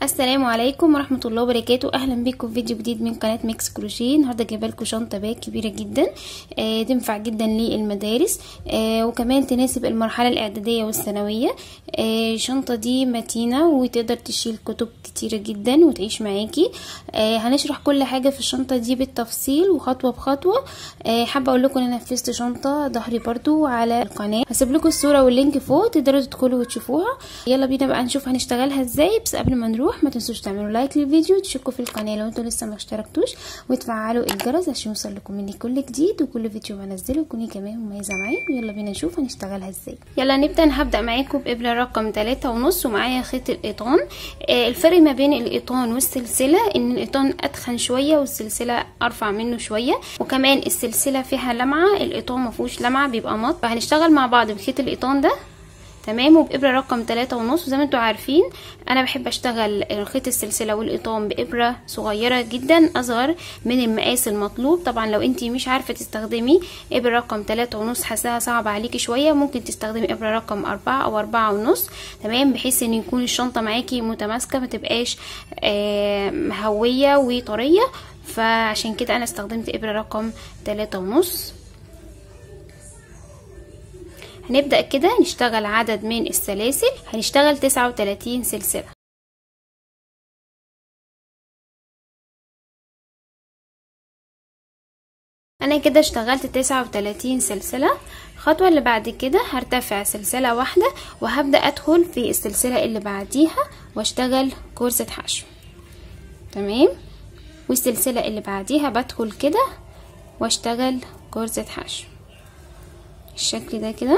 السلام عليكم ورحمه الله وبركاته اهلا بكم في فيديو جديد من قناه ميكس كروشيه النهارده جايبه لكم شنطه باك كبيره جدا آه تنفع جدا للمدارس آه وكمان تناسب المرحله الاعداديه والثانويه آه الشنطه دي متينه وتقدر تشيل كتب كتيره جدا وتعيش معاكي آه هنشرح كل حاجه في الشنطه دي بالتفصيل وخطوه بخطوه آه حابه اقول لكم ان انا نفذت شنطه ظهري برضو على القناه هسيب لكم الصوره واللينك فوق تقدروا تدخلوا وتشوفوها يلا بينا بقى نشوف هنشتغلها ازاي بس قبل ما نروح ما تنسوش تعملوا لايك للفيديو تشتركوا في القناه لو انتوا لسه ما اشتركتوش وتفعلوا الجرس عشان يوصل لكم مني كل جديد وكل فيديو بنزله يكون كمان مميزه معايا ويلا بينا نشوف هنشتغلها ازاي يلا نبدا انا هبدا معاكم بابره رقم تلاتة ونص ومعايا خيط القيطان آه الفرق ما بين القيطان والسلسله ان القيطان اتخن شويه والسلسله ارفع منه شويه وكمان السلسله فيها لمعه القيطان ما فيهوش لمعه بيبقى مط فهنشتغل مع بعض بخيط القيطان ده تمام وبإبرة رقم تلاتة ونص وزي ما انتوا عارفين انا بحب اشتغل خيط السلسلة والقطام بإبرة صغيرة جدا اصغر من المقاس المطلوب طبعا لو انتي مش عارفة تستخدمي إبرة رقم تلاتة ونص حاساها صعبة عليكي شوية ممكن تستخدمي إبرة رقم أربعة او أربعة ونص تمام بحيث ان يكون الشنطة معاكي متماسكة متبقاش آه مهوية وطرية فعشان كده انا استخدمت إبرة رقم تلاتة ونص هنبدأ كده نشتغل عدد من السلاسل هنشتغل تسعة وتلاتين سلسلة انا كده اشتغلت تسعة وتلاتين سلسلة الخطوة اللي بعد كده هرتفع سلسلة واحدة وهبدأ ادخل في السلسلة اللي بعديها واشتغل كورسة حشو تمام والسلسلة اللي بعديها بدخل كده واشتغل كورسة حشو الشكل ده كده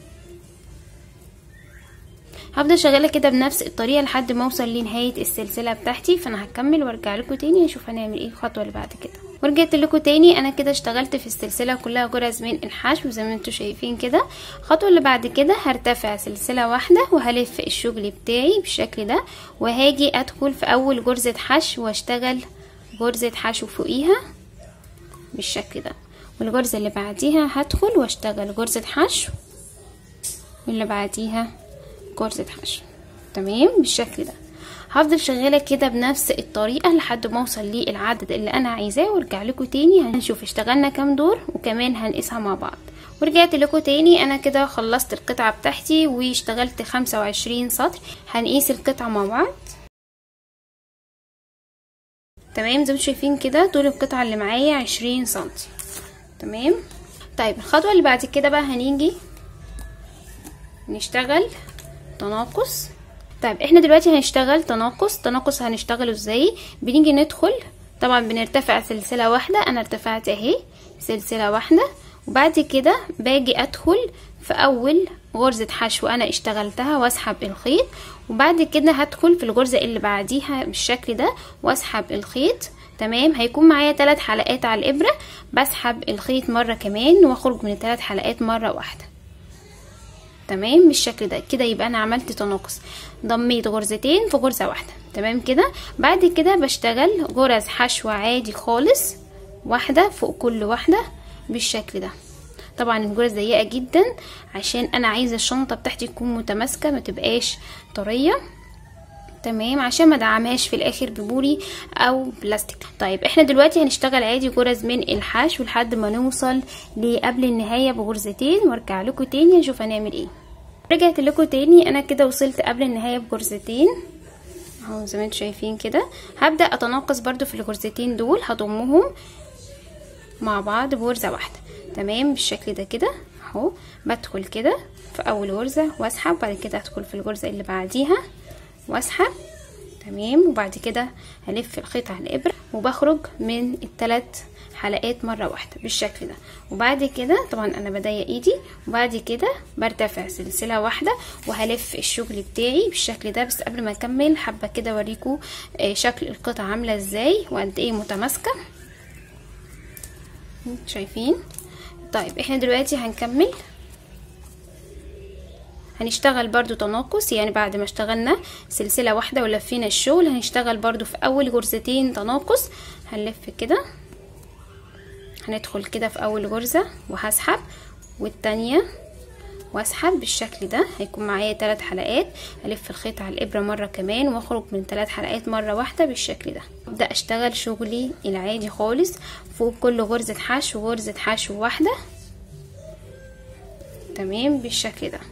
هفضل شغاله كده بنفس الطريقه لحد ما اوصل لنهايه السلسله بتاعتي فانا هكمل وارجع لكم تاني نشوف هنعمل ايه الخطوه اللي بعد كده ورجعت لكم تاني انا كده اشتغلت في السلسله كلها جرز من الحشو زي ما انتم شايفين كده الخطوه اللي بعد كده هرتفع سلسله واحده وهلف الشغل بتاعي بالشكل ده وهاجي ادخل في اول جرزه حشو واشتغل جرزه حشو فوقيها بالشكل ده والجرزة اللي بعديها هدخل واشتغل جرزة حشو واللي بعديها جرزة حشو تمام بالشكل ده هفضل شغالة كده بنفس الطريقة لحد ما اوصل للعدد اللي انا عايزاه وارجع لكم تاني هنشوف اشتغلنا كام دور وكمان هنقيسها مع بعض ورجعت لكم تاني انا كده خلصت القطعة بتاعتي واشتغلت خمسة وعشرين سطر هنقيس القطعة مع بعض تمام زي ما شايفين كده طول القطعة اللي معايا عشرين سنتي تمام طيب الخطوه اللي بعد كده بقى هنيجي نشتغل تناقص طيب احنا دلوقتي هنشتغل تناقص تناقص هنشتغله ازاي بنيجي ندخل طبعا بنرتفع سلسله واحده انا ارتفعت اهي سلسله واحده وبعد كده باجي ادخل في اول غرزة حشو انا اشتغلتها واسحب الخيط وبعد كده هدخل في الغرزة اللي بعديها بالشكل ده واسحب الخيط تمام هيكون معايا ثلاث حلقات على الابره بسحب الخيط مره كمان واخرج من الثلاث حلقات مره واحده تمام بالشكل ده كده يبقى انا عملت تناقص ضميت غرزتين في غرزه واحده تمام كده بعد كده بشتغل غرز حشو عادي خالص واحده فوق كل واحده بالشكل ده طبعا الجرز ضيقه جدا عشان انا عايزه الشنطه بتاعتي تكون متماسكه ما تبقاش طريه تمام عشان ما ادعمهاش في الاخر ببوري او بلاستيك طيب احنا دلوقتي هنشتغل عادي جرز من الحشو لحد ما نوصل لقبل النهايه بغرزتين وارجع لكم تاني نشوف هنعمل ايه رجعت لكم تاني انا كده وصلت قبل النهايه بغرزتين اهو زي ما انتم شايفين كده هبدا اتناقص برده في الغرزتين دول هضمهم مع بعض بغرزه واحده تمام بالشكل ده كده اهو بدخل كده في اول غرزه واسحب بعد كده ادخل في الغرزه اللي بعديها واسحب تمام وبعد كده هلف الخيط على الابره وبخرج من الثلاث حلقات مره واحده بالشكل ده وبعد كده طبعا انا بضيق ايدي وبعد كده برتفع سلسله واحده وهلف الشغل بتاعي بالشكل ده بس قبل ما اكمل حابه كده اوريكم شكل القطعه عامله ازاي وقد ايه متماسكه شايفين طيب احنا دلوقتي هنكمل هنشتغل برضو تناقص يعني بعد ما اشتغلنا سلسلة واحدة ولفينا الشغل هنشتغل برضو في اول غرزتين تناقص هنلف كده هندخل كده في اول غرزة وهسحب والتانية واسحب بالشكل ده هيكون معايا ثلاث حلقات الف الخيط على الابره مره كمان واخرج من ثلاث حلقات مره واحده بالشكل ده ابدا اشتغل شغلي العادي خالص فوق كل غرزه حشو غرزه حشو واحده تمام بالشكل ده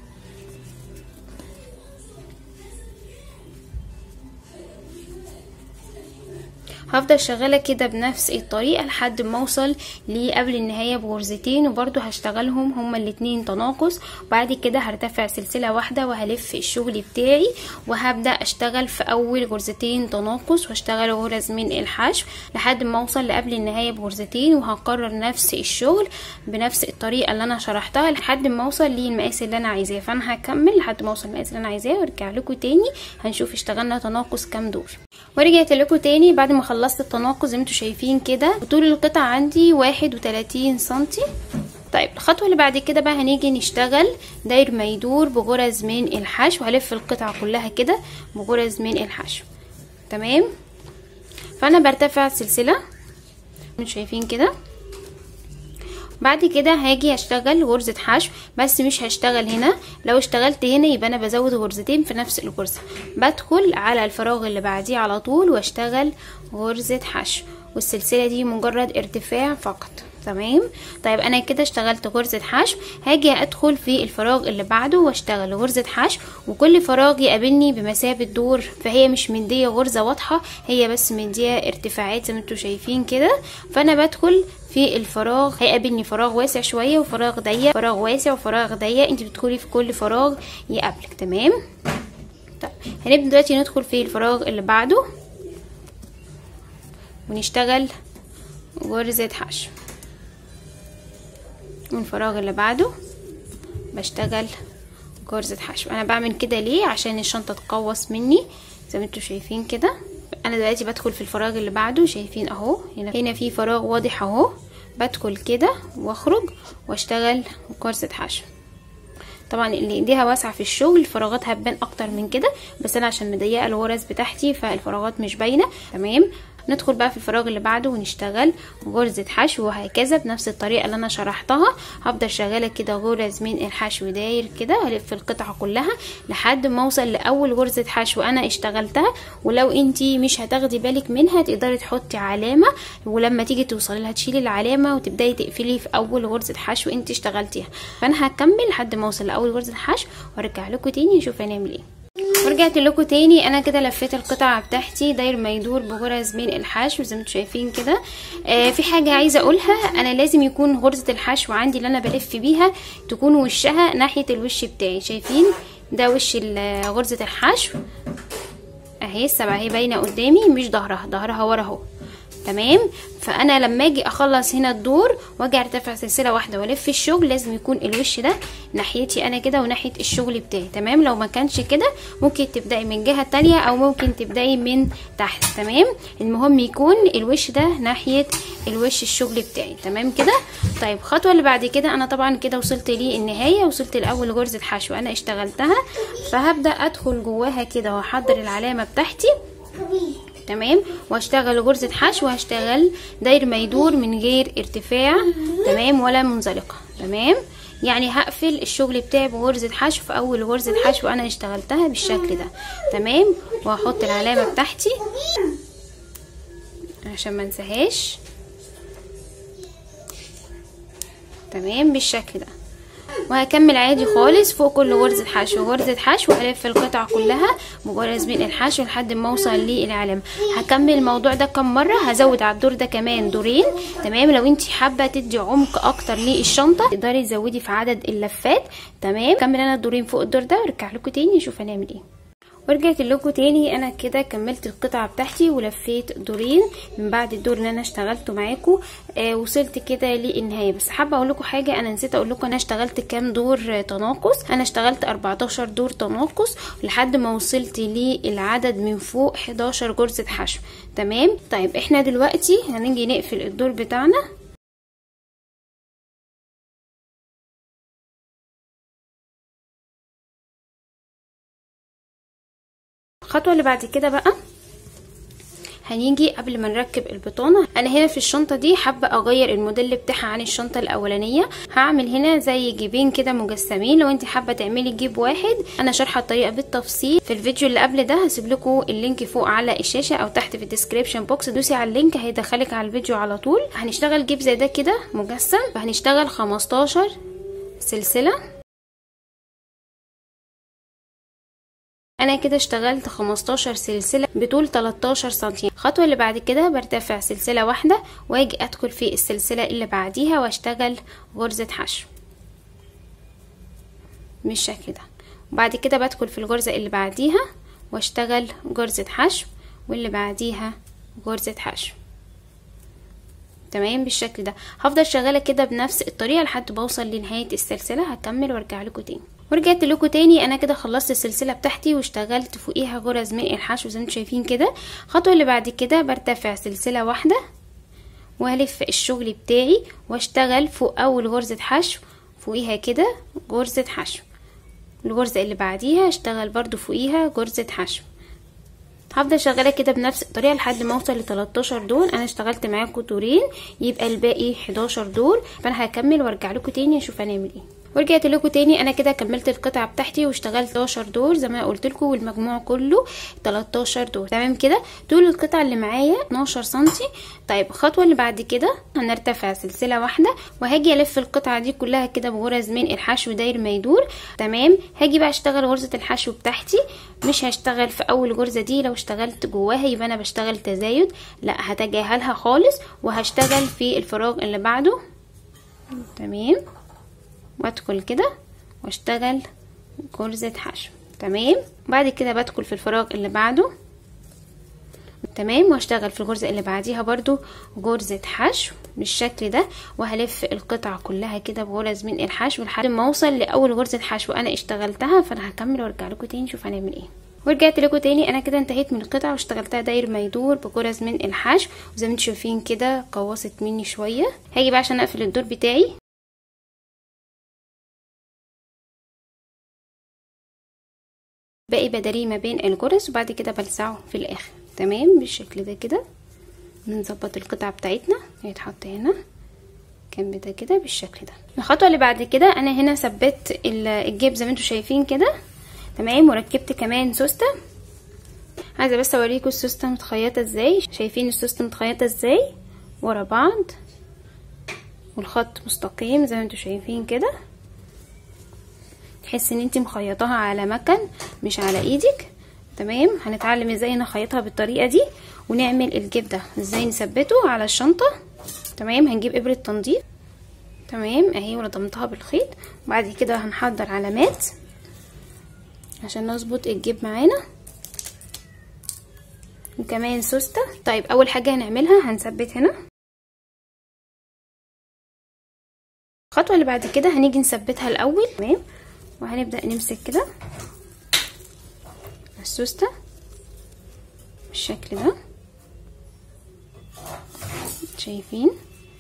هفضل شغالة كده بنفس الطريقة لحد ما اوصل لقبل النهاية بغرزتين وبرضو هشتغلهم هما الاتنين تناقص وبعد كده هرتفع سلسلة واحدة وهلف الشغل بتاعي وهبدأ اشتغل في اول غرزتين تناقص واشتغل غرز من الحشو لحد ما اوصل لقبل النهاية بغرزتين وهكرر نفس الشغل بنفس الطريقة اللي انا شرحتها لحد ما اوصل للمقاس اللي انا عايزاه فانا هكمل لحد ما اوصل المقاس اللي انا عايزاه وارجع لكم تاني هنشوف اشتغلنا تناقص كام دور ورجعت لكم تاني بعد ما خلصت التناقص زي ما انتوا شايفين كده وطول القطعة عندي واحد وتلاتين سنتي طيب الخطوة اللي بعد كده بقى هنيجي نشتغل داير ما يدور بغرز من الحشو هلف القطعة كلها كده بغرز من الحشو تمام فانا برتفع سلسلة انتوا شايفين كده بعد كده هاجي اشتغل غرزة حشو بس مش هشتغل هنا لو اشتغلت هنا يبقى انا بزود غرزتين في نفس الغرزة بدخل على الفراغ اللي بعديه على طول واشتغل غرزة حشو والسلسلة دي مجرد ارتفاع فقط تمام طيب انا كده اشتغلت غرزة حشو هاجي ادخل في الفراغ اللي بعده واشتغل غرزة حشو وكل فراغ يقابلني بمثابة دور فهي مش مدية غرزة واضحة هي بس مدية ارتفاعات زي ما انتوا شايفين كده فانا بدخل في الفراغ هيقابلني فراغ واسع شوية وفراغ ضيق فراغ واسع وفراغ ضيق انت بتدخلي في كل فراغ يقابلك تمام طيب هنبدأ دلوقتي ندخل في الفراغ اللي بعده ونشتغل غرزة حشو والفراغ اللي بعده بشتغل غرزة حشو انا بعمل كده ليه عشان الشنطة تقوص مني زي ما انتوا شايفين كده انا دلوقتي بدخل في الفراغ اللي بعده شايفين اهو هنا هنا في فراغ واضح اهو بدخل كده واخرج واشتغل غرزة حشو طبعا اللي ايديها واسعه في الشغل الفراغات هتبان اكتر من كده بس انا عشان مضيقه الغرز بتاعتي فالفراغات مش باينه تمام ندخل بقى في الفراغ اللي بعده ونشتغل غرزة حشو وهكذا بنفس الطريقة اللي انا شرحتها هفضل شغالة كده غرز من الحشو داير كده هلف القطعة كلها لحد ما اوصل لاول غرزة حشو انا اشتغلتها ولو انتي مش هتاخدي بالك منها تقدري تحطي علامة ولما تيجي توصلي لها تشيلي العلامة وتبداي تقفلي في اول غرزة حشو انتي اشتغلتيها فانا هكمل لحد ما اوصل لاول غرزة حشو وارجع لكم تاني نشوف هنعمل ايه ورجعت لكم تاني انا كده لفيت القطعه بتاعتي داير ما يدور بغرز من الحشو زي ما انتم شايفين كده آه في حاجه عايزه اقولها انا لازم يكون غرزه الحشو عندي اللي انا بلف بيها تكون وشها ناحيه الوش بتاعي شايفين ده وش غرزه الحشو اهي السبعه اهي باينه قدامي مش ظهرها ظهرها ورا اهو تمام فانا لما اجي اخلص هنا الدور واجي ارتفع سلسله واحده والف الشغل لازم يكون الوش ده ناحيتي انا كده وناحيه الشغل بتاعي تمام لو ما كانش كده ممكن تبداي من جهه تانية او ممكن تبداي من تحت تمام المهم يكون الوش ده ناحيه الوش الشغل بتاعي تمام كده طيب الخطوه اللي بعد كده انا طبعا كده وصلت للنهايه وصلت لاول غرزه حشو انا اشتغلتها فهبدا ادخل جواها كده واحضر العلامه بتاعتي تمام واشتغل غرزة حشو وهشتغل داير ما يدور من غير ارتفاع تمام ولا منزلقة تمام يعني هقفل الشغل بتاعي بغرزة حشو في اول غرزة حشو انا اشتغلتها بالشكل ده تمام وهحط العلامة بتاعتي عشان ما انساهاش تمام بالشكل ده وهكمل عادي خالص فوق كل غرزة حشو غرزة حشو هلف القطعة كلها بغرز من الحشو لحد ما اوصل للعلامة هكمل الموضوع ده كم مرة هزود على الدور ده كمان دورين تمام لو انت حابة تدي عمق اكتر للشنطة تقدري تزودي في عدد اللفات تمام كمل انا الدورين فوق الدور ده وارجع لكم تاني نشوف هنعمل ايه ورجعت لكم تاني انا كده كملت القطعه بتاعتي ولفيت دورين من بعد الدور اللي انا اشتغلته معاكم آه وصلت كده للنهايه بس حابه اقول لكم حاجه انا نسيت اقول لكم انا اشتغلت كام دور تناقص انا اشتغلت 14 دور تناقص لحد ما وصلت للعدد من فوق 11 غرزه حشو تمام طيب احنا دلوقتي هنيجي نقفل الدور بتاعنا الخطوه اللي بعد كده بقى هنيجي قبل ما نركب البطانه انا هنا في الشنطه دي حابه اغير الموديل بتاعها عن الشنطه الاولانيه هعمل هنا زي جيبين كده مجسمين لو انت حابه تعملي جيب واحد انا شارحه الطريقه بالتفصيل في الفيديو اللي قبل ده هسيب لكم اللينك فوق على الشاشه او تحت في الديسكريبشن بوكس دوسي على اللينك هيدخلك على الفيديو على طول هنشتغل جيب زي ده كده مجسم فهنشتغل 15 سلسله انا كده اشتغلت 15 سلسلة بطول 13 سنتي الخطوة اللي بعد كده برتفع سلسلة واحدة واجي ادخل في السلسلة اللي بعديها واشتغل غرزة حشو بالشكل ده وبعد كده بدخل في الغرزة اللي بعديها واشتغل غرزة حشو واللي بعديها غرزة حشو تمام بالشكل ده هفضل شغالة كده بنفس الطريقة لحد ما اوصل لنهاية السلسلة هكمل وارجع لكم تاني ورجعت لكم تاني انا كده خلصت السلسله بتاعتي واشتغلت فوقيها غرز من الحشو زي ما انتم شايفين كده الخطوه اللي بعد كده برتفع سلسله واحده وهلف الشغل بتاعي واشتغل فوق اول غرزه حشو فوقيها كده غرزه حشو الغرزه اللي بعديها اشتغل برضو فوقيها غرزه حشو هفضل شغاله كده بنفس الطريقه لحد ما اوصل ل 13 دور انا اشتغلت معاكم دورين يبقى الباقي 11 دور فانا هكمل وارجع لكم تاني اشوف هنعمل ايه ورجعت لكم تاني انا كده كملت القطعه بتاعتي واشتغلت 11 دور زي ما قلت لكم والمجموع كله 13 دور تمام كده طول القطعه اللي معايا 12 سنتي طيب الخطوه اللي بعد كده هنرتفع سلسله واحده وهاجي الف القطعه دي كلها كده بغرز من الحشو داير ما يدور تمام هاجي بقى اشتغل غرزه الحشو بتاعتي مش هشتغل في اول غرزه دي لو اشتغلت جواها يبقى انا بشتغل تزايد لا هتجاهلها خالص وهشتغل في الفراغ اللي بعده تمام وادخل كده واشتغل غرزة حشو تمام بعد كده بدخل في الفراغ اللي بعده تمام واشتغل في الغرزة اللي بعديها برضو غرزة حشو بالشكل ده وهلف القطعة كلها كده بغرز من الحشو لحد ما اوصل لاول غرزة حشو انا اشتغلتها فانا هكمل وارجع لكم تاني نشوف هنعمل ايه ورجعت لكم تاني انا كده انتهيت من القطعه واشتغلتها داير ما يدور بغرز من الحشو وزي ما انتم شايفين كده قوصت مني شويه هاجي بقى عشان اقفل الدور بتاعي باقي بداريه ما بين الجرس وبعد كده بلسعه في الاخر تمام بالشكل ده كده نظبط القطعه بتاعتنا هيتحط هنا جنب ده كده بالشكل ده الخطوه اللي بعد كده انا هنا ثبت الجيب زي ما انتم شايفين كده تمام وركبت كمان سوسته عايزه بس اوريكم السوسته متخيطه ازاي شايفين السوسته متخيطه ازاي ورا بعض والخط مستقيم زي ما انتم شايفين كده تحس ان انت مخيطاها على مكن مش على ايدك تمام هنتعلم ازاي نخيطها بالطريقه دي ونعمل الجيب ده ازاي نثبته على الشنطه تمام هنجيب ابره تنظيف تمام اهي ولضمتها بالخيط وبعد كده هنحضر علامات عشان نظبط الجيب معانا وكمان سوسته طيب اول حاجه هنعملها هنثبت هنا الخطوه اللي بعد كده هنيجي نثبتها الاول تمام وهنبدأ نمسك كده السوستة بالشكل ده شايفين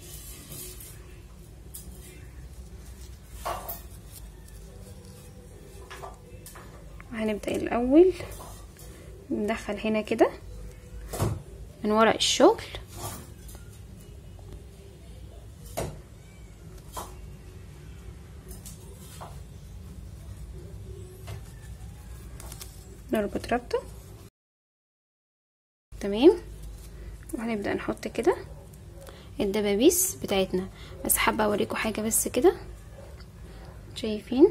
وهنبدأ الأول ندخل هنا كده من ورا الشغل نربط ربطة تمام وهنبدأ نحط كده الدبابيس بتاعتنا بس حابة اوريكم حاجة بس كده شايفين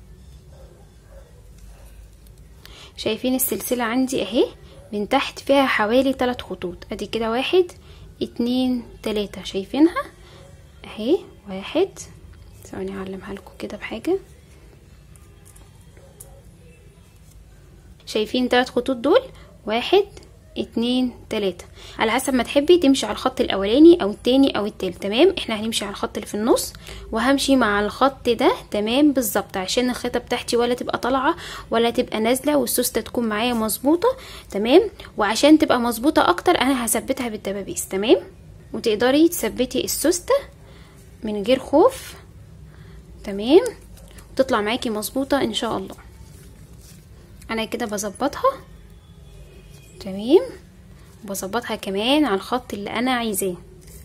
شايفين السلسلة عندي اهي من تحت فيها حوالي ثلاث خطوط ادي كده واحد اتنين تلاتة شايفينها اهي واحد ثواني اعلمها لكم كده بحاجه شايفين تلات خطوط دول واحد اتنين تلاتة على حسب ما تحبي تمشي على الخط الاولاني او التاني او التالت تمام احنا هنمشي على الخط اللي في النص وهمشي مع الخط ده تمام بالظبط عشان الخيطه بتاعتي ولا تبقى طالعه ولا تبقى نازله والسوسته تكون معايا مظبوطه تمام وعشان تبقى مظبوطه اكتر انا هثبتها بالدبابيس تمام وتقدري تثبتي السوسته من غير خوف تمام وتطلع معاكي مظبوطه ان شاء الله انا كده بظبطها تمام وبظبطها كمان على الخط اللي انا عايزاه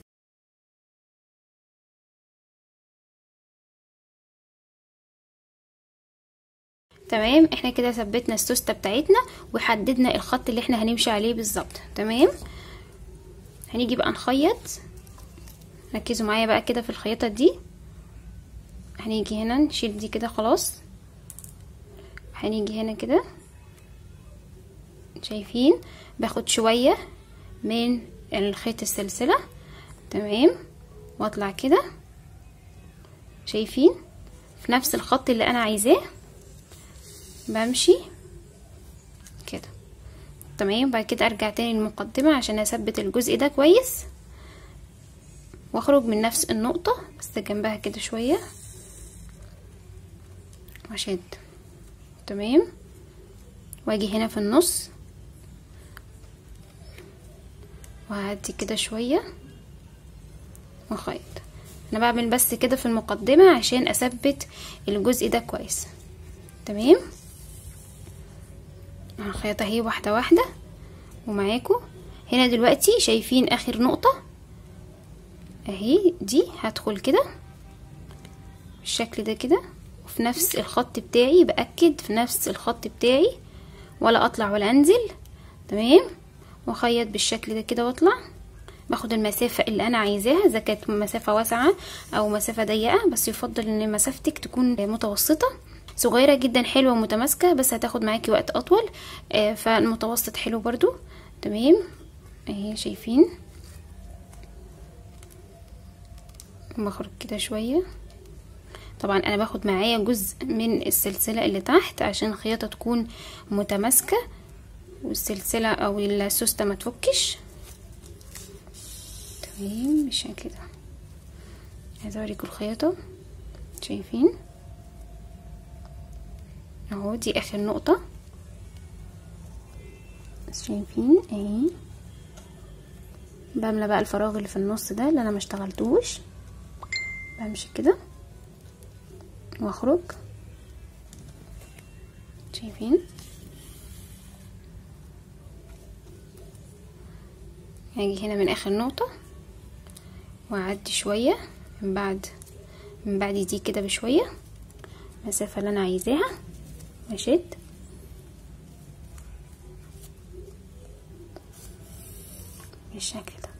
تمام احنا كده ثبتنا السوستة بتاعتنا وحددنا الخط اللي احنا هنمشي عليه بالظبط تمام هنيجي بقى نخيط ركزوا معايا بقى كده في الخياطة دي هنيجي هنا نشيل دي كده خلاص هنيجي هنا كده شايفين باخد شوية من الخيط السلسلة تمام واطلع كده شايفين في نفس الخط اللي انا عايزاه بمشي كده تمام بعد كده ارجع تاني للمقدمة عشان اثبت الجزء ده كويس واخرج من نفس النقطة بس جنبها كده شوية واشد تمام واجي هنا في النص وهعدي كده شوية واخيط انا بعمل بس كده في المقدمة عشان اثبت الجزء ده كويس تمام هخيط اهي واحدة واحدة ومعاكم هنا دلوقتي شايفين اخر نقطة اهي دي هدخل كده بالشكل ده كده وفي نفس الخط بتاعي باكد في نفس الخط بتاعي ولا اطلع ولا انزل تمام واخيط بالشكل ده كده واطلع باخد المسافة اللي انا عايزاها اذا كانت مسافة واسعة او مسافة ضيقة بس يفضل ان مسافتك تكون متوسطة صغيرة جدا حلوة ومتماسكة بس هتاخد معاكي وقت اطول آه فالمتوسط حلو برضو تمام اهي شايفين بخرج كده شوية طبعا انا باخد معايا جزء من السلسلة اللي تحت عشان الخياطة تكون متماسكة والسلسلة او السوستة ما تفكش تمام بالشكل ده عايزة اوريكم الخياطة شايفين اهو دي اخر نقطة شايفين اهي بملى بقى الفراغ اللي في النص ده اللي انا ما اشتغلتوش بمشي كده واخرج شايفين هاجي هنا من اخر نقطة واعدي شوية من بعد من بعد دي كده بشوية المسافة اللي انا عايزاها واشد بالشكل ده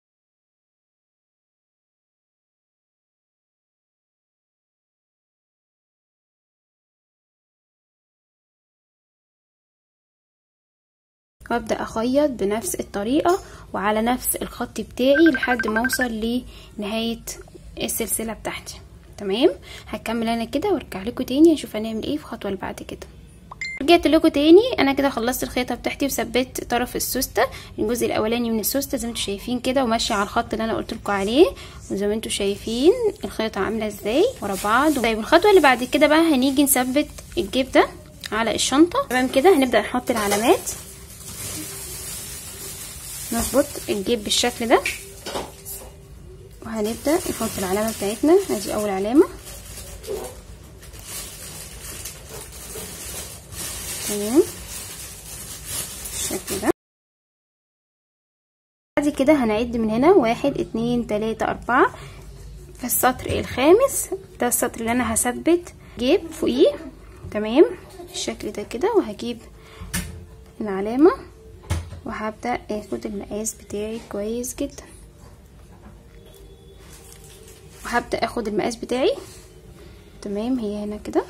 وابدا اخيط بنفس الطريقه وعلى نفس الخط بتاعي لحد ما اوصل لنهايه السلسله بتاعتي تمام هكمل انا كده وارجع لكم تاني نشوف هنعمل ايه في الخطوه اللي بعد كده رجعت لكم تاني انا كده خلصت الخيطه بتاعتي وثبت طرف السوسته الجزء الاولاني من السوسته زي ما انتم شايفين كده وماشيه على الخط اللي انا قلت لكم عليه وزي ما انتم شايفين الخيطه عامله ازاي ورا بعض طيب الخطوه اللي بعد كده بقى هنيجي نثبت الجيب ده على الشنطه تمام كده هنبدا نحط العلامات نظبط الجيب بالشكل ده وهنبدا نحط العلامه بتاعتنا ادي اول علامه تمام بالشكل ده بعد كده هنعد من هنا واحد اتنين تلاتة اربعة في السطر الخامس ده السطر اللي انا هثبت جيب فوقيه تمام بالشكل ده كده وهجيب العلامة وهبدأ اخد المقاس بتاعي كويس جدا وهبدأ اخد المقاس بتاعي تمام هي هنا كده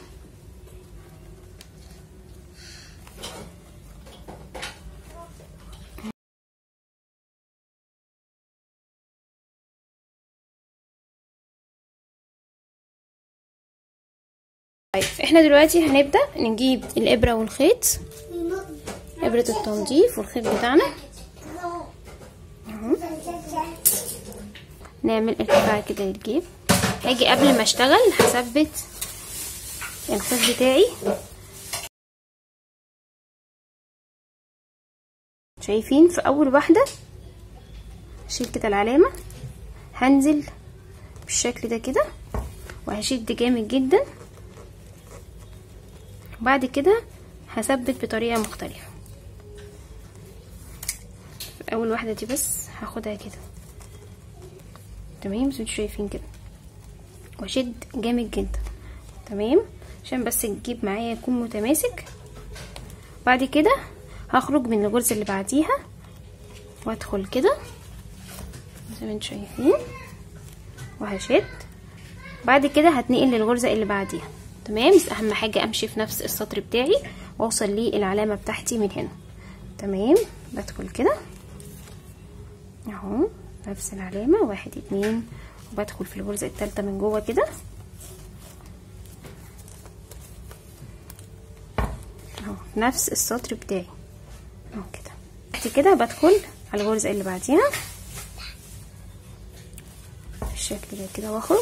طيب احنا دلوقتي هنبدأ نجيب الابرة والخيط ابرة التنظيف والخيط بتاعنا اهو نعمل ارتفاع كده للجيب هاجي قبل ما اشتغل هثبت الخيط بتاعي شايفين في اول واحدة اشيل كده العلامة هنزل بالشكل ده كده وهشد جامد جدا وبعد كده هثبت بطريقة مختلفة اول واحده دي بس هاخدها كده تمام زي ما شايفين كده واشد جامد جدا تمام عشان بس الجيب معايا يكون متماسك بعد كده هخرج من الغرزه اللي بعديها وادخل كده زي ما انتم شايفين وهشد بعد كده هتنقل للغرزه اللي بعديها تمام بس اهم حاجه امشي في نفس السطر بتاعي واوصل للعلامه بتاعتي من هنا تمام بدخل كده اهو نفس العلامه واحد اتنين وبدخل في الغرزه الثالثه من جوه كده اهو نفس السطر بتاعي اهو كده بعد كده بدخل على الغرزه اللي بعديها بالشكل ده كده واخرج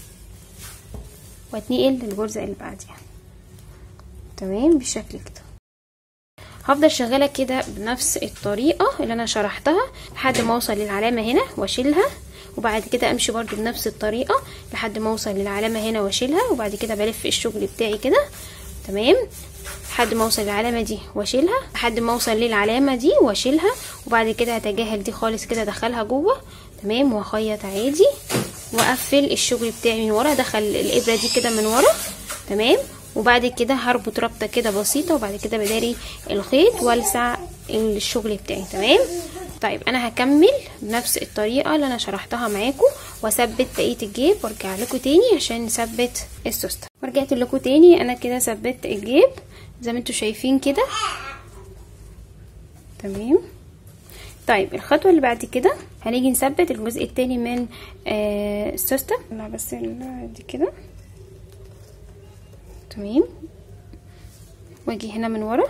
واتنقل للغرزه اللي بعديها تمام بالشكل كده هفضل شغاله كده بنفس الطريقه اللي انا شرحتها لحد ما اوصل للعلامه هنا واشيلها وبعد كده امشي برضو بنفس الطريقه لحد ما اوصل للعلامه هنا واشيلها وبعد كده بلف الشغل بتاعي كده تمام لحد ما اوصل للعلامه دي واشيلها لحد ما اوصل للعلامه دي واشيلها وبعد كده هتجاهل دي خالص كده ادخلها جوه تمام واخيط عادي واقفل الشغل بتاعي من ورا ادخل الابره دي كده من ورا تمام وبعد كده هربط ربطه كده بسيطه وبعد كده بداري الخيط والسع الشغل بتاعي تمام طيب انا هكمل بنفس الطريقه اللي انا شرحتها معاكم واثبت بقيه الجيب وارجع لكم تاني عشان نثبت السوسته ورجعت لكم تاني انا كده ثبت الجيب زي ما انتم شايفين كده تمام طيب الخطوه اللي بعد كده هنيجي نثبت الجزء التاني من آه السوسته لا بس دي كده تمام واجي هنا من ورا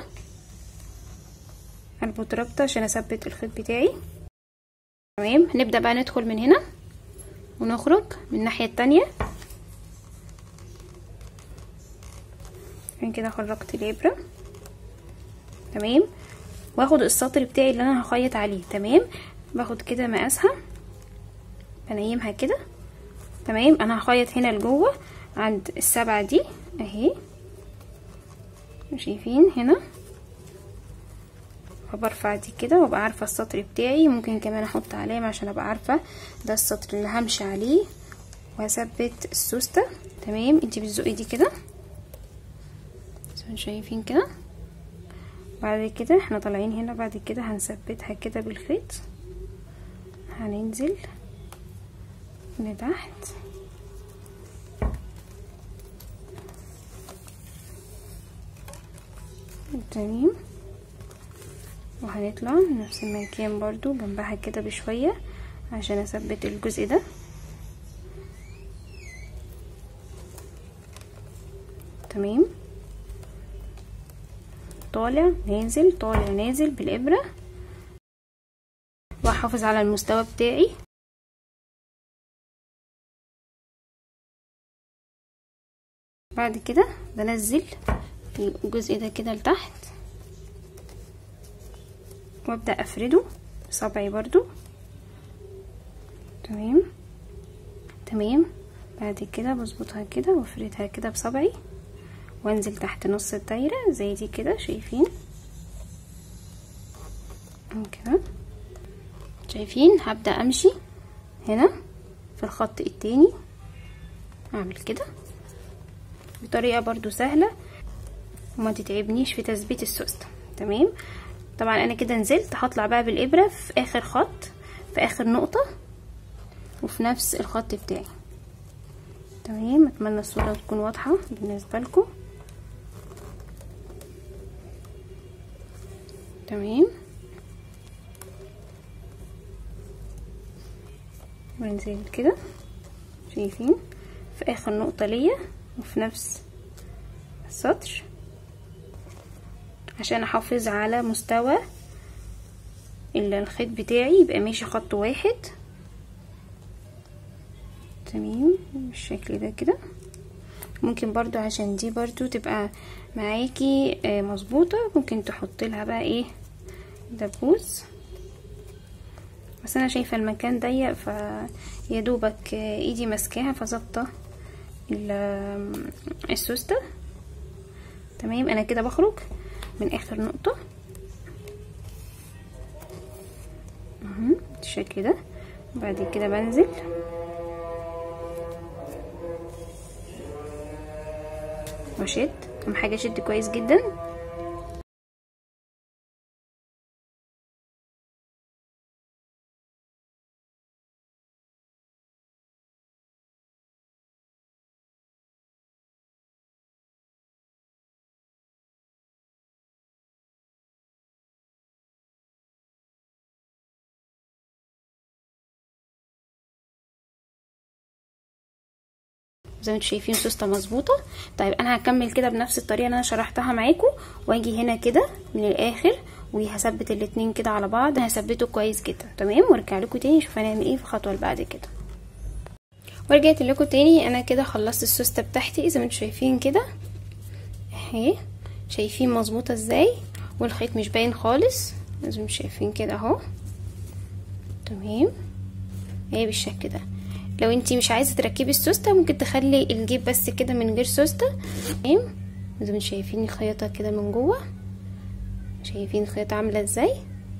اربط ربطه عشان اثبت الخيط بتاعي تمام هنبدا بقى ندخل من هنا ونخرج من الناحيه التانية عشان كده خرجت الابره تمام واخد السطر بتاعي اللي انا هخيط عليه تمام باخد كده مقاسها بنيمها كده تمام انا هخيط هنا لجوه عند السبعة دي اهي شايفين هنا فبرفع دي كده وابقى عارفة السطر بتاعي ممكن كمان احط علامة عشان ابقى عارفة ده السطر اللي همشي عليه وهثبت السوستة تمام انتي بتزقي دي كده زي ما شايفين كده بعد كده احنا طالعين هنا بعد كده هنثبتها كده بالخيط هننزل لتحت تمام وهنطلع نفس المكان برضو جنبها كده بشوية عشان اثبت الجزء ده تمام طالع نازل طالع نازل بالابرة واحافظ على المستوى بتاعي بعد كده بنزل الجزء ده كده لتحت وابدا افرده بصبعي برضو تمام تمام بعد كده بظبطها كده وافردها كده بصبعي وانزل تحت نص الدايره زي دي كده شايفين كده شايفين هبدا امشي هنا في الخط التاني اعمل كده بطريقه برضو سهله وما تتعبنيش في تثبيت السوسته تمام طبعا انا كده نزلت هطلع بقى بالابره في اخر خط في اخر نقطه وفي نفس الخط بتاعي تمام اتمنى الصوره تكون واضحه بالنسبه لكم تمام بنزل كده شايفين في اخر نقطه ليا وفي نفس السطر عشان احافظ على مستوى الخيط بتاعي يبقى ماشي خط واحد تمام بالشكل ده كده ممكن برضو عشان دي برضو تبقى معاكي مظبوطة ممكن تحط لها بقى ايه دبوس بس انا شايفة المكان ضيق فيا دوبك ايدي ماسكاها فظابطة السوستة تمام انا كده بخرج من اخر نقطة مهم. بالشكل ده بعد كده بنزل واشد اهم حاجه اشد كويس جدا زي ما انتم شايفين سوسته مظبوطه طيب انا هكمل كده بنفس الطريقه اللي انا شرحتها معاكم واجي هنا كده من الاخر وهثبت الاتنين كده على بعض هثبته كويس جدا تمام وارجع لكم تاني نشوف هنعمل ايه في الخطوه اللي بعد كده ورجعت لكم تاني انا كده خلصت السوسته بتاعتي زي ما انتم شايفين كده اهي شايفين مظبوطه ازاي والخيط مش باين خالص زي ما انتم شايفين كده اهو تمام اهي بالشكل ده لو انتي مش عايزه تركبي السوسته ممكن تخلي الجيب بس كده من غير سوسته تمام زي ما شايفين الخياطه كده من جوه شايفين الخياطه عامله ازاي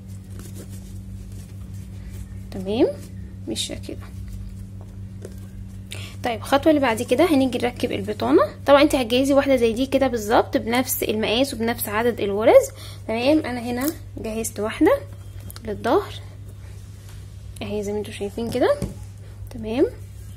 تمام بالشكل ده طيب الخطوه اللي بعد كده هنيجي نركب البطانه طبعا انت هتجهزي واحده زي دي كده بالظبط بنفس المقاس وبنفس عدد الغرز تمام انا هنا جهزت واحده للظهر اهي زي ما انتم شايفين كده تمام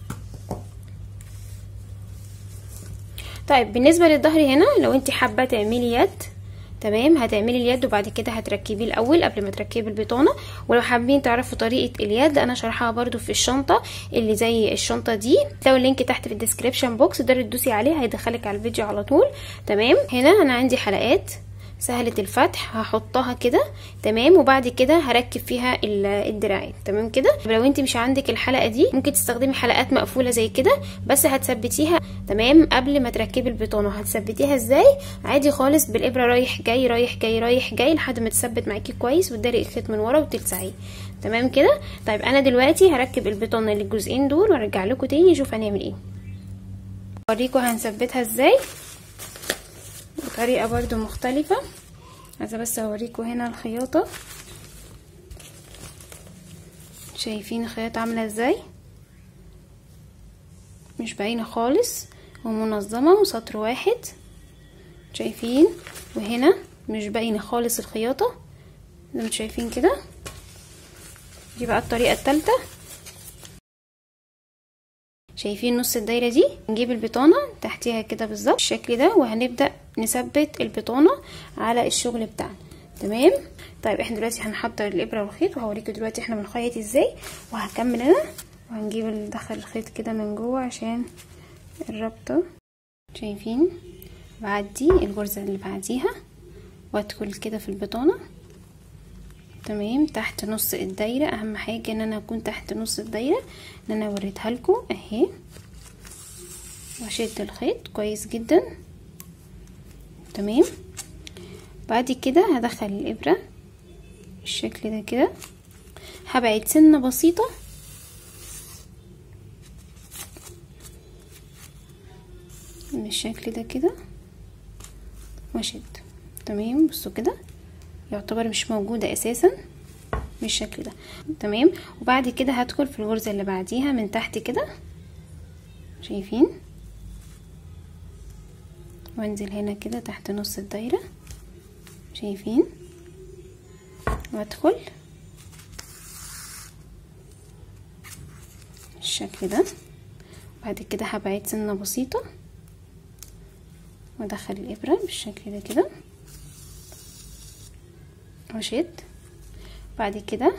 طيب بالنسبه للظهر هنا لو انت حابه تعملي يد تمام هتعملي اليد وبعد كده هتركبيه الاول قبل ما تركبي البطانه ولو حابين تعرفوا طريقه اليد انا شرحها برده في الشنطه اللي زي الشنطه دي لو اللينك تحت في الديسكريبشن بوكس تقدري تدوسي عليه هيدخلك على الفيديو على طول تمام هنا انا عندي حلقات سهلة الفتح هحطها كده تمام وبعد كده هركب فيها الدراعين تمام كده لو انت مش عندك الحلقة دي ممكن تستخدمي حلقات مقفولة زي كده بس هتثبتيها تمام قبل ما تركبي البطانة هتثبتيها ازاي عادي خالص بالابرة رايح جاي رايح جاي رايح جاي لحد ما تثبت معاكي كويس وتداري الخيط من ورا وتلسعيه تمام كده طيب انا دلوقتي هركب البطانة للجزئين دول وارجع لكم تاني نشوف هنعمل ايه اوريكم هنثبتها ازاي بطريقة برضو مختلفة عايزة بس اوريكم هنا الخياطة شايفين الخياطة عاملة ازاي مش باينة خالص ومنظمة وسطر واحد شايفين وهنا مش باينة خالص الخياطة زي ما شايفين كده دي بقى الطريقة التالتة شايفين نص الدايرة دي نجيب البطانة تحتيها كده بالظبط بالشكل ده وهنبدأ نثبت البطانة على الشغل بتاعنا تمام طيب احنا دلوقتي هنحضر الابرة والخيط وهوريكم دلوقتي احنا بنخيط ازاي وهكمل انا وهنجيب ندخل الخيط كده من جوه عشان الربطة شايفين بعدي الغرزة اللي بعديها وادخل كده في البطانة تمام تحت نص الدايرة اهم حاجة ان انا اكون تحت نص الدايرة ان انا وريتها لكم اهي واشد الخيط كويس جدا تمام بعد كده هدخل الابرة بالشكل ده كده هبعد سنة بسيطة بالشكل ده كده واشد تمام بصوا كده يعتبر مش موجودة اساسا بالشكل ده تمام وبعد كده هدخل في الغرزة اللي بعديها من تحت كده شايفين وانزل هنا كده تحت نص الدايرة شايفين وادخل بالشكل ده بعد كده هبعد سنة بسيطة وادخل الابرة بالشكل ده كده واشد بعد كده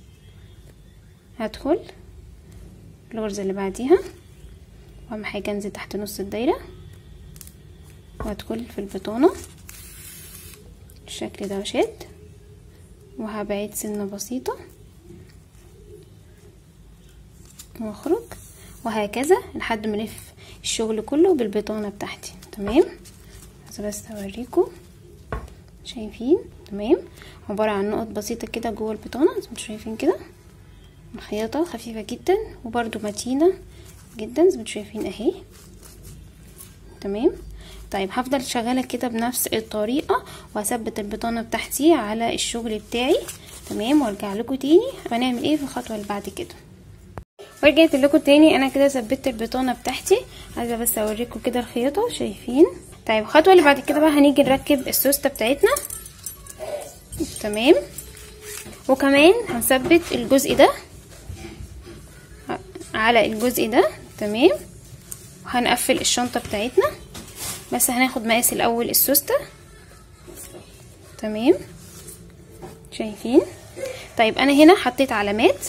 هدخل الغرزة اللي بعديها واهم حاجة انزل تحت نص الدايرة وادخل في البطانة بالشكل ده واشد وهبعد سنة بسيطة واخرج وهكذا لحد ما الف الشغل كله بالبطانة بتاعتي تمام بس اوريكم شايفين تمام عبارة عن نقط بسيطة كده جوه البطانة زي ما شايفين كده الخياطة خفيفة جدا وبرده متينة جدا زي ما شايفين اهي تمام طيب هفضل شغالة كده بنفس الطريقة وهثبت البطانة بتاعتي على الشغل بتاعي تمام وارجع لكم تاني هنعمل ايه في الخطوه اللي بعد كده ورجعت لكم تاني انا كده ثبت البطانه بتاعتي عايزه بس اوريكم كده الخياطه شايفين طيب الخطوه اللي بعد كده بقى هنيجي نركب السوسته بتاعتنا تمام وكمان هنثبت الجزء ده على الجزء ده تمام وهنقفل الشنطه بتاعتنا بس هناخد مقاس الاول السوسته تمام شايفين طيب انا هنا حطيت علامات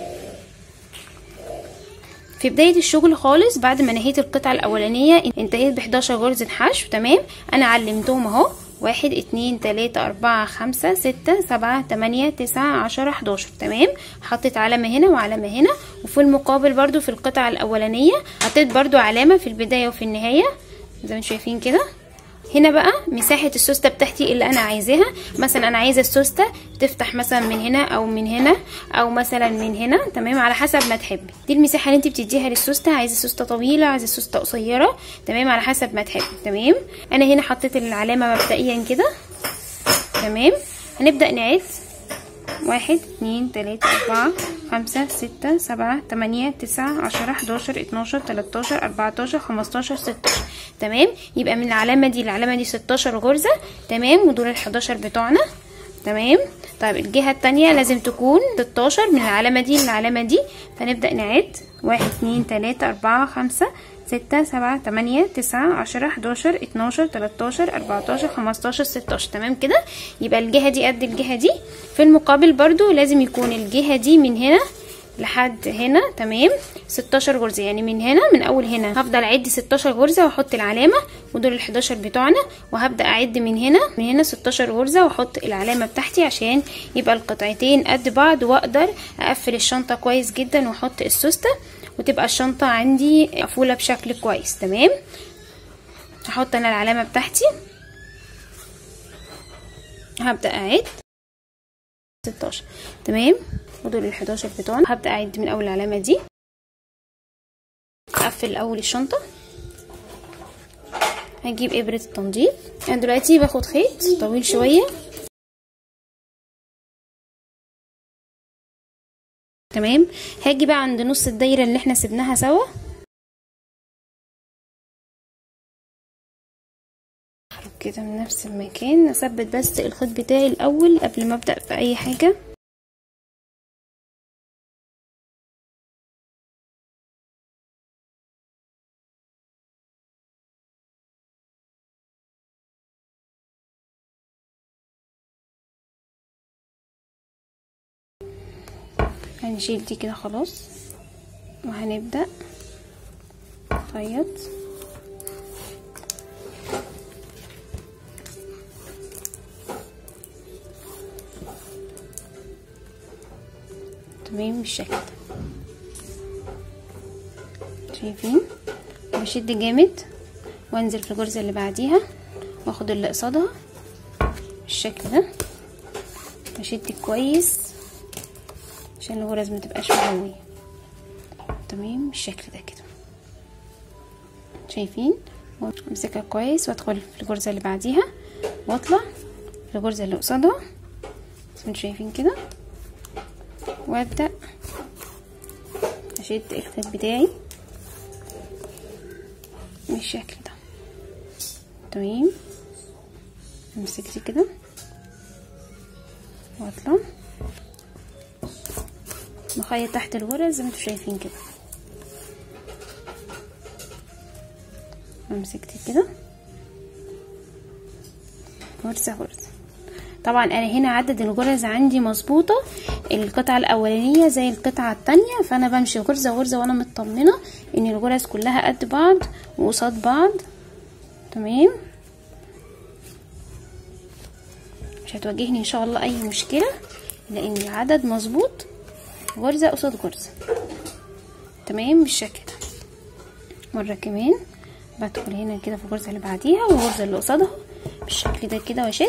في بداية الشغل خالص بعد ما نهيت القطعة الأولانية انتهيت ب 11 غرزة حشو تمام أنا علمتهم أهو واحد اتنين تلاتة أربعة خمسة ستة سبعة تمانية تسعة عشرة حداشر تمام حطيت علامة هنا وعلامة هنا وفي المقابل برضو في القطعة الأولانية حطيت برضو علامة في البداية وفي النهاية زي ما شايفين كده هنا بقى مساحة السوستة بتاعتي اللي انا عايزاها مثلا انا عايزة السوستة تفتح مثلا من هنا او من هنا او مثلا من هنا تمام على حسب ما تحبي دي المساحة اللي انت بتديها للسوستة عايزة سوستة طويلة عايزة سوستة قصيرة تمام على حسب ما تحبي تمام انا هنا حطيت العلامة مبدئيا كده تمام هنبدأ نعد واحد اتنين تلاتة اربعة خمسة ستة سبعة تمانية تسعة عشرة حداشر اتناشر تلاتاشر اربعتاشر خمستاشر ستاشر تمام يبقى من العلامة دي العلامة دي ستاشر غرزة تمام ودول الحداشر بتوعنا تمام طيب الجهة التانية لازم تكون ستاشر من العلامة دي للعلامة دي فنبدأ نعد واحد اتنين تلاتة اربعة خمسة ستة سبعة تمانية تسعة عشرة حداشر اتناشر تلاتاشر اربعتاشر خمستاشر ستاشر تمام كده يبقى الجهة دي قد الجهة دي في المقابل برضو لازم يكون الجهة دي من هنا لحد هنا تمام 16 غرزه يعني من هنا من اول هنا هفضل اعد 16 غرزه واحط العلامه ودول ال 11 بتوعنا وهبدا اعد من هنا من هنا 16 غرزه واحط العلامه بتاعتي عشان يبقى القطعتين قد بعض واقدر اقفل الشنطه كويس جدا واحط السوسته وتبقى الشنطه عندي مقفوله بشكل كويس تمام هحط انا العلامه بتاعتي هبدا اعد 16 تمام ودول ال 11 بتوعنا هبدا اعد من اول العلامه دي اقفل الاول الشنطه هجيب ابره التنظيف انا دلوقتي باخد خيط طويل شويه تمام هاجي بقى عند نص الدايره اللي احنا سبناها سوا كده من نفس المكان اثبت بس الخيط بتاعي الاول قبل ما ابدا في اي حاجه هنشيل دي كده خلاص وهنبدا نخيط تمام بالشكل ده شايفين بشد جامد وانزل في الغرزه اللي بعديها واخد اللي قصادها بالشكل ده بشد كويس عشان الغرز ما تبقاش مهويه تمام بالشكل ده كده شايفين امسكها كويس وادخل في الغرزه اللي بعديها واطلع في الغرزه اللي قصادها انتوا شايفين كده وابدا اشد الخيط بتاعي بالشكل ده تمام امسك دي كده واطلع بخيط تحت الغرز زي ما انتوا شايفين كده امسك دي كده غرزه غرزه طبعا انا هنا عدد الغرز عندي مظبوطه القطعه الاولانيه زي القطعه التانية فانا بمشي غرزه غرزه وانا مطمنه ان الغرز كلها قد بعض وقصاد بعض تمام مش هتواجهني ان شاء الله اي مشكله لان العدد مظبوط غرزه قصاد غرزه تمام بالشكل ده مره كمان بدخل هنا كده في الغرزه اللي بعديها والغرزه اللي قصادها بالشكل ده كده واشد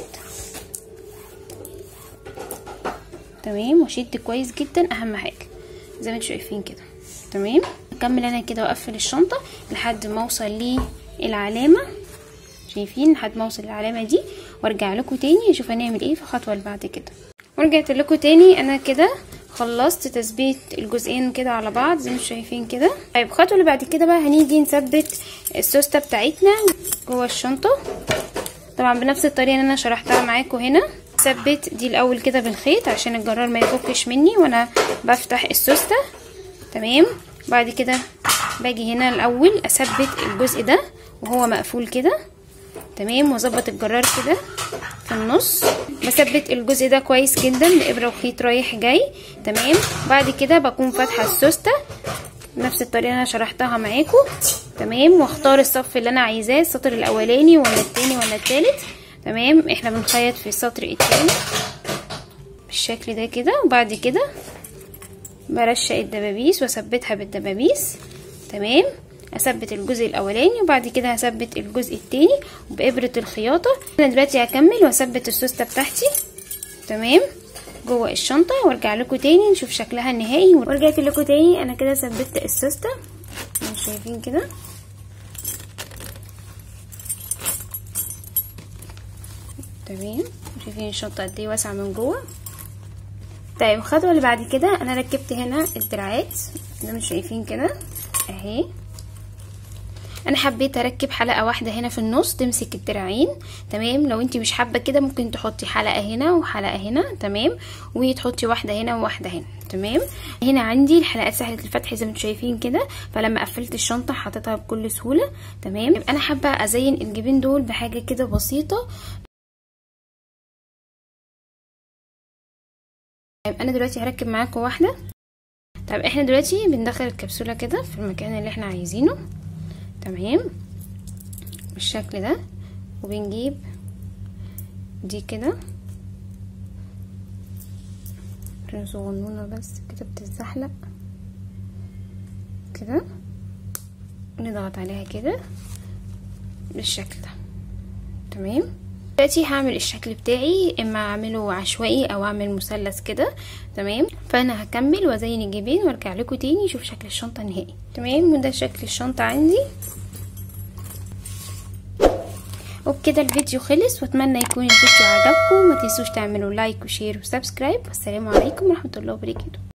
تمام واشد كويس جدا اهم حاجه زي ما انتم شايفين كده تمام اكمل انا كده واقفل الشنطه لحد ما اوصل للعلامه شايفين لحد ما اوصل للعلامه دي وارجع لكم تاني اشوف هنعمل ايه في الخطوه اللي بعد كده ورجعت لكم تاني انا كده خلصت تثبيت الجزئين كده على بعض زي ما شايفين كده طيب الخطوه اللي بعد كده بقى هنيجي نثبت السوسته بتاعتنا جوه الشنطه طبعا بنفس الطريقه اللي انا شرحتها معاكم هنا ثبت دي الاول كده بالخيط عشان الجرار ما يفكش مني وانا بفتح السوسته تمام بعد كده باجي هنا الاول اثبت الجزء ده وهو مقفول كده تمام واظبط الجرار كده في النص بثبت الجزء ده كويس جدا بابره وخيط رايح جاي تمام بعد كده بكون فاتحه السوسته نفس الطريقه اللي انا شرحتها معاكم تمام واختار الصف اللي انا عايزاه السطر الاولاني ولا التاني ولا التالت تمام احنا بنخيط في السطر التاني بالشكل ده كده وبعد كده برشق الدبابيس واثبتها بالدبابيس تمام اثبت الجزء الاولاني وبعد كده هثبت الجزء التاني وبابره الخياطه انا دلوقتي هكمل واثبت السوسته بتاعتي تمام جوه الشنطه وارجع لكم تاني نشوف شكلها النهائي ورجعت لكم تاني انا كده ثبت السوسته شايفين كده تمام شايفين الشنطه قد ايه واسعه من جوه طيب الخطوه اللي بعد كده انا ركبت هنا الدراعات زي ما شايفين كده اهي انا حبيت اركب حلقه واحده هنا في النص تمسك الدراعين تمام لو انت مش حابه كده ممكن تحطي حلقه هنا وحلقه هنا تمام وتحطي واحده هنا وواحده هنا تمام هنا عندي الحلقات سهله الفتح زي ما انتم شايفين كده فلما قفلت الشنطه حطيتها بكل سهوله تمام انا حابه ازين الجيبين دول بحاجه كده بسيطه طيب انا دلوقتي هركب معاكم واحده طيب احنا دلوقتي بندخل الكبسوله كده في المكان اللي احنا عايزينه تمام بالشكل ده وبنجيب دي كده صغنونه بس كده بتتزحلق كده نضغط عليها كده بالشكل ده تمام دلوقتي هعمل الشكل بتاعي اما اعمله عشوائي او اعمل مثلث كده تمام فانا هكمل وازين الجيبين وارجع لكم تاني اشوف شكل الشنطه النهائي تمام وده شكل الشنطه عندي وبكده الفيديو خلص واتمنى يكون الفيديو عجبكم ما تنسوش تعملوا لايك وشير وسبسكرايب والسلام عليكم ورحمه الله وبركاته